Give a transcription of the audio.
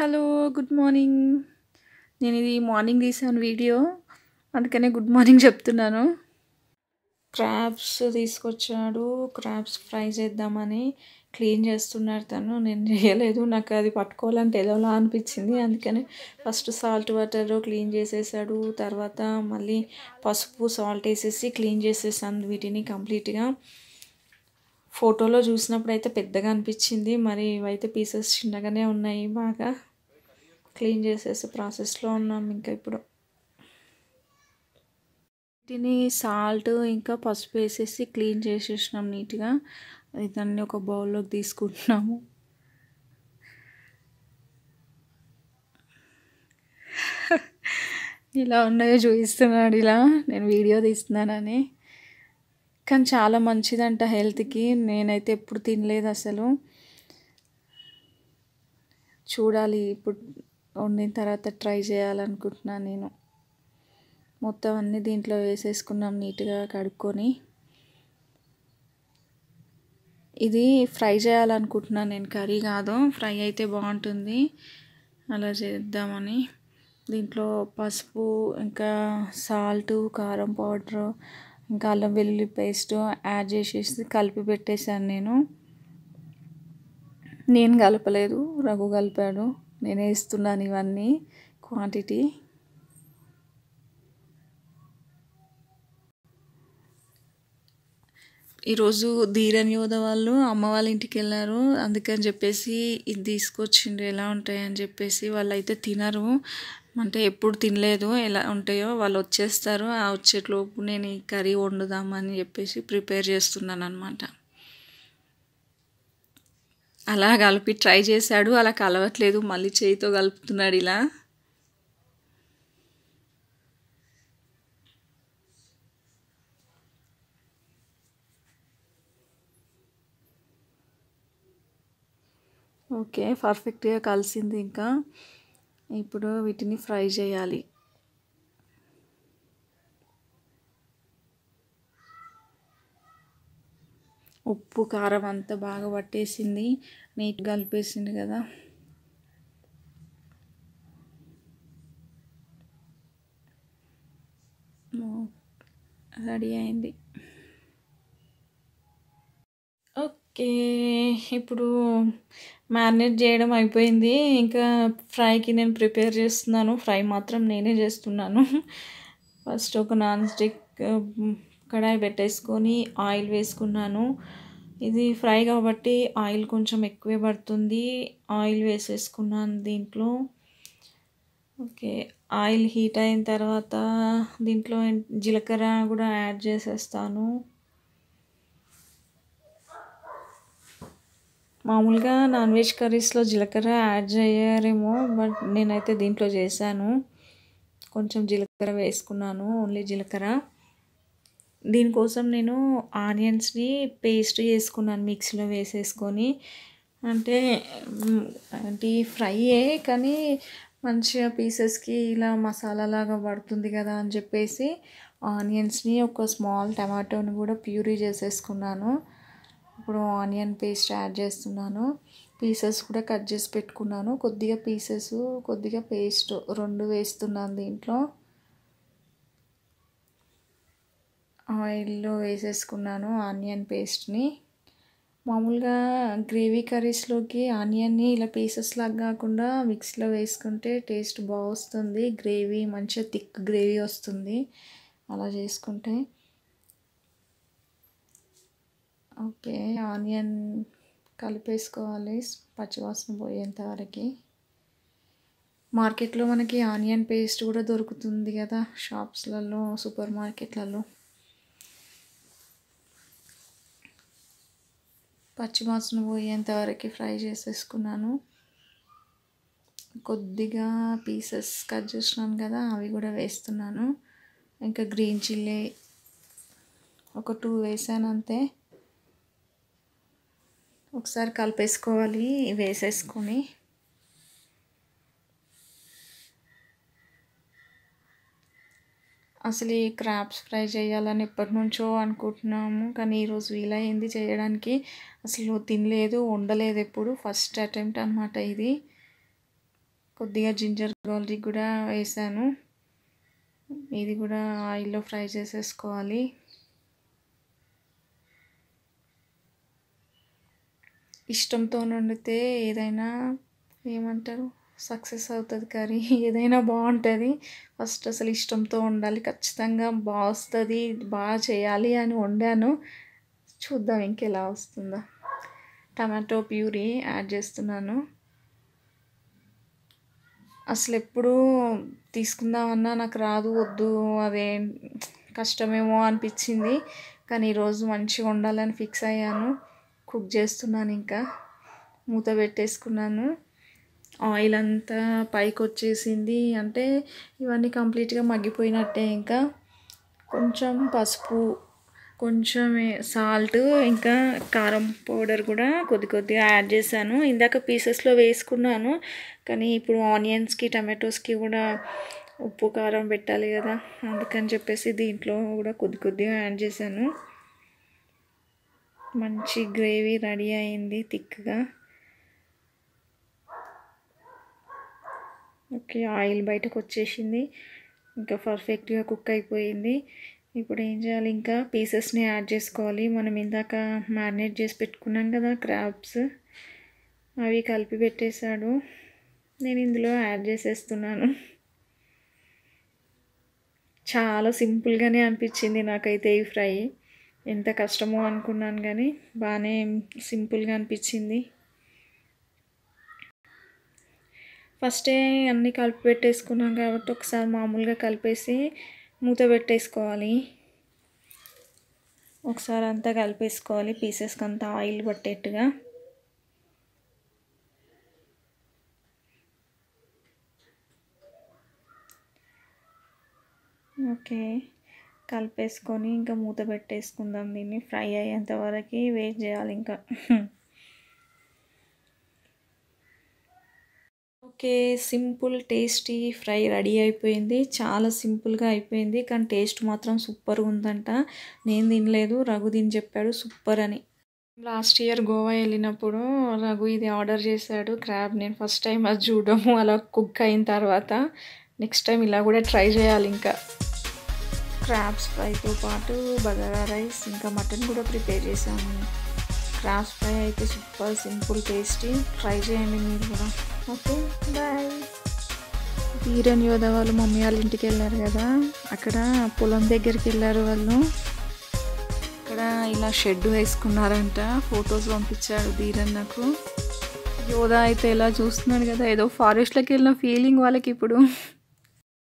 hello good morning నేను ఇది morning తీసాను వీడియో అందుకనే గుడ్ మార్నింగ్ చెప్తున్నాను క్రాబ్స్ తీసుకొచ్చాడు క్రాబ్స్ ఫ్రై చేద్దామని క్లీన్ చేస్తున్నాడు తను నేను చేయలేదు నాకు అది పట్టుకోవాలంటే ఎలాలా అనిపించింది అందుకని ఫస్ట్ సాల్ట్ వాటర్ క్లీన్ చేసేసాడు తర్వాత మళ్ళీ పసుపు సాల్ట్ వేసేసి క్లీన్ చేసేసాను వీటిని కంప్లీట్గా ఫోటోలో చూసినప్పుడు అయితే పెద్దగా అనిపించింది మరి ఇవైతే పీసెస్ చిన్నగానే ఉన్నాయి బాగా క్లీన్ చేసేసి ప్రాసెస్లో ఉన్నాం ఇంకా ఇప్పుడు వీటిని సాల్ట్ ఇంకా పసుపు వేసేసి క్లీన్ చేసేసినాం నీట్గా దాన్ని ఒక బౌల్లోకి తీసుకుంటున్నాము ఇలా ఉన్నాయో చూపిస్తున్నాడు ఇలా నేను వీడియో తీస్తున్నానని కానీ చాలా మంచిదంట హెల్త్కి నేనైతే ఎప్పుడు తినలేదు అసలు చూడాలి ఇప్పుడు వండిన తర్వాత ట్రై చేయాలనుకుంటున్నాను నేను మొత్తం అన్నీ దీంట్లో వేసేసుకున్నాం నీట్గా కడుక్కొని ఇది ఫ్రై చేయాలనుకుంటున్నాను నేను కర్రీ కాదు ఫ్రై అయితే బాగుంటుంది అలా చేద్దామని దీంట్లో పసుపు ఇంకా సాల్ట్ కారం పౌడర్ ఇంకా అల్లం వెల్లుల్లి పేస్ట్ యాడ్ చేసేసి కలిపి పెట్టేశాను నేను నేను కలపలేదు రఘు కలిపాడు నేను వేస్తున్నాను ఇవన్నీ క్వాంటిటీ ఈరోజు ధీరన్ యోధ వాళ్ళు అమ్మ వాళ్ళ ఇంటికి వెళ్ళారు అందుకని చెప్పేసి ఇది తీసుకొచ్చిండ్రు ఎలా ఉంటాయని చెప్పేసి వాళ్ళు అయితే తినరు అంటే ఎప్పుడు తినలేదు ఎలా ఉంటాయో వాళ్ళు వచ్చేస్తారు ఆ వచ్చేట్లోపు నేను ఈ కర్రీ వండుదామని చెప్పేసి ప్రిపేర్ చేస్తున్నాను అనమాట అలా కలిపి ట్రై చేశాడు అలా కలవట్లేదు మళ్ళీ చేయితో కలుపుతున్నాడు ఇలా ఓకే పర్ఫెక్ట్గా కలిసింది ఇంకా ఇప్పుడు వీటిని ఫ్రై చేయాలి ఉప్పు కారం అంతా బాగా పట్టేసింది నీట్గా కలిపేసింది కదా రెడీ అయింది ఓకే ఇప్పుడు మ్యారినేట్ చేయడం అయిపోయింది ఇంకా ఫ్రైకి నేను ప్రిపేర్ చేస్తున్నాను ఫ్రై మాత్రం నేనే చేస్తున్నాను ఫస్ట్ ఒక నాన్ స్టిక్ కడాయి పెట్టేసుకొని ఆయిల్ వేసుకున్నాను ఇది ఫ్రై కాబట్టి ఆయిల్ కొంచెం ఎక్కువే పడుతుంది ఆయిల్ వేసేసుకున్నాను దీంట్లో ఓకే ఆయిల్ హీట్ అయిన తర్వాత దీంట్లో జీలకర్ర కూడా యాడ్ చేసేస్తాను మామూలుగా నాన్ వెజ్ కర్రీస్లో జీలకర్ర యాడ్ చేయరేమో బట్ నేనైతే దీంట్లో చేశాను కొంచెం జీలకర్ర వేసుకున్నాను ఓన్లీ జీలకర్ర దీనికోసం నేను ఆనియన్స్ని పేస్ట్ చేసుకున్నాను మిక్సీలో వేసేసుకొని అంటే అంటే ఫ్రైయే కానీ మంచిగా పీసెస్కి ఇలా మసాలా లాగా పడుతుంది కదా అని చెప్పేసి ఆనియన్స్ని ఒక స్మాల్ టమాటోని కూడా ప్యూరీ చేసేసుకున్నాను ఇప్పుడు ఆనియన్ పేస్ట్ యాడ్ చేస్తున్నాను పీసెస్ కూడా కట్ చేసి పెట్టుకున్నాను కొద్దిగా పీసెస్ కొద్దిగా పేస్ట్ రెండు వేస్తున్నాను దీంట్లో ఆయిల్లో వేసేసుకున్నాను ఆనియన్ పేస్ట్ని మామూలుగా గ్రేవీ కర్రీస్లోకి ఆనియన్ని ఇలా పీసెస్ లాగా కాకుండా మిక్సీలో వేసుకుంటే టేస్ట్ బాగా వస్తుంది గ్రేవీ మంచిగా థిక్ గ్రేవీ వస్తుంది అలా చేసుకుంటే ఓకే ఆనియన్ కలిపేసుకోవాలి పచ్చివాసన పోయేంత వరకు మార్కెట్లో మనకి ఆనియన్ పేస్ట్ కూడా దొరుకుతుంది కదా షాప్స్లలో సూపర్ మార్కెట్లలో పచ్చివాసన పోయేంత వరకు ఫ్రై చేసేసుకున్నాను కొద్దిగా పీసెస్ కట్ చేసినాను కదా అవి కూడా వేస్తున్నాను ఇంకా గ్రీన్ చిల్లీ ఒక టూ వేసాను అంతే ఒకసారి కలిపేసుకోవాలి వేసేసుకొని అసలు ఈ క్రాబ్స్ ఫ్రై చేయాలని ఎప్పటి నుంచో అనుకుంటున్నాము కానీ ఈరోజు వీలైంది చేయడానికి అసలు తినలేదు వండలేదు ఎప్పుడు ఫస్ట్ అటెంప్ట్ అనమాట ఇది కొద్దిగా జింజర్ గార్లిక్ కూడా వేసాను ఇది కూడా ఆయిల్లో ఫ్రై చేసేసుకోవాలి ఇష్టంతో వండితే ఏదైనా ఏమంటారు సక్సెస్ అవుతుంది కర్రీ ఏదైనా బాగుంటుంది ఫస్ట్ అసలు ఇష్టంతో ఉండాలి ఖచ్చితంగా బాగా వస్తుంది బాగా చేయాలి అని వండాను చూద్దాం ఇంకెలా వస్తుందో టమాటో ప్యూరీ యాడ్ చేస్తున్నాను అసలు ఎప్పుడు తీసుకుందామన్నా నాకు రాదు వద్దు అదే కష్టమేమో అనిపించింది కానీ ఈరోజు మంచిగా ఉండాలని ఫిక్స్ అయ్యాను కుక్ చేస్తున్నాను ఇంకా మూత పెట్టేసుకున్నాను ఆయిల్ అంతా పైకి వచ్చేసింది అంటే ఇవన్నీ కంప్లీట్గా మగ్గిపోయినట్టే ఇంకా కొంచెం పసుపు కొంచెం సాల్ట్ ఇంకా కారం పౌడర్ కూడా కొద్ది కొద్దిగా యాడ్ చేశాను ఇందాక పీసెస్లో వేసుకున్నాను కానీ ఇప్పుడు ఆనియన్స్కి టమాటోస్కి కూడా ఉప్పు కారం పెట్టాలి కదా అందుకని చెప్పేసి దీంట్లో కూడా కొద్ది కొద్దిగా యాడ్ చేశాను మంచి గ్రేవీ రెడీ అయింది థిక్గా ఓకే ఆయిల్ బయటకు వచ్చేసింది ఇంకా పర్ఫెక్ట్గా కుక్ అయిపోయింది ఇప్పుడు ఏం చేయాలి ఇంకా పీసెస్ని యాడ్ చేసుకోవాలి మనం ఇందాక మ్యారినేట్ చేసి పెట్టుకున్నాం కదా క్రాబ్స్ అవి కలిపి పెట్టేశాడు నేను ఇందులో యాడ్ చేసేస్తున్నాను చాలా సింపుల్గానే అనిపించింది నాకైతే ఈ ఫ్రై ఎంత కష్టమో అనుకున్నాను కానీ బాగానే సింపుల్గా అనిపించింది ఫస్టే అన్నీ కలిపి పెట్టేసుకున్నాం కాబట్టి ఒకసారి మామూలుగా కలిపేసి మూత పెట్టేసుకోవాలి ఒకసారి అంతా కలిపేసుకోవాలి పీసెస్కి అంతా ఆయిల్ పట్టేట్టుగా ఓకే కలిపేసుకొని ఇంకా మూత పెట్టేసుకుందాం దీన్ని ఫ్రై అయ్యేంత వరకు వెయిట్ చేయాలి ఇంకా okay simple tasty fry ready అయిపోయింది చాలా సింపుల్గా అయిపోయింది కానీ టేస్ట్ మాత్రం సూపర్ ఉందంట నేను తినలేదు రఘు తిని చెప్పాడు సూపర్ అని లాస్ట్ ఇయర్ గోవా వెళ్ళినప్పుడు రఘు ఇది ఆర్డర్ చేశాడు క్రాబ్ నేను ఫస్ట్ టైం అది చూడము అలా కుక్ అయిన తర్వాత నెక్స్ట్ టైం ఇలా కూడా ట్రై చేయాలి ఇంకా క్రాబ్స్ ఫ్రైతో పాటు బగారా రైస్ ఇంకా మటన్ కూడా ప్రిపేర్ చేశాను క్రాబ్స్ ఫ్రై అయితే సూపర్ సింపుల్ టేస్టీ ట్రై చేయండి మీరు కూడా ఓకే బాయ్ ధీరన్ యోధ వాళ్ళు మమ్మీ వాళ్ళ ఇంటికి వెళ్ళారు కదా అక్కడ పొలం దగ్గరికి వెళ్ళారు వాళ్ళు అక్కడ ఇలా షెడ్ వేసుకున్నారంట ఫొటోస్ పంపించాడు ధీరన్ నాకు యోధ అయితే ఎలా చూస్తున్నాడు కదా ఏదో ఫారెస్ట్లోకి వెళ్ళిన ఫీలింగ్ వాళ్ళకి ఇప్పుడు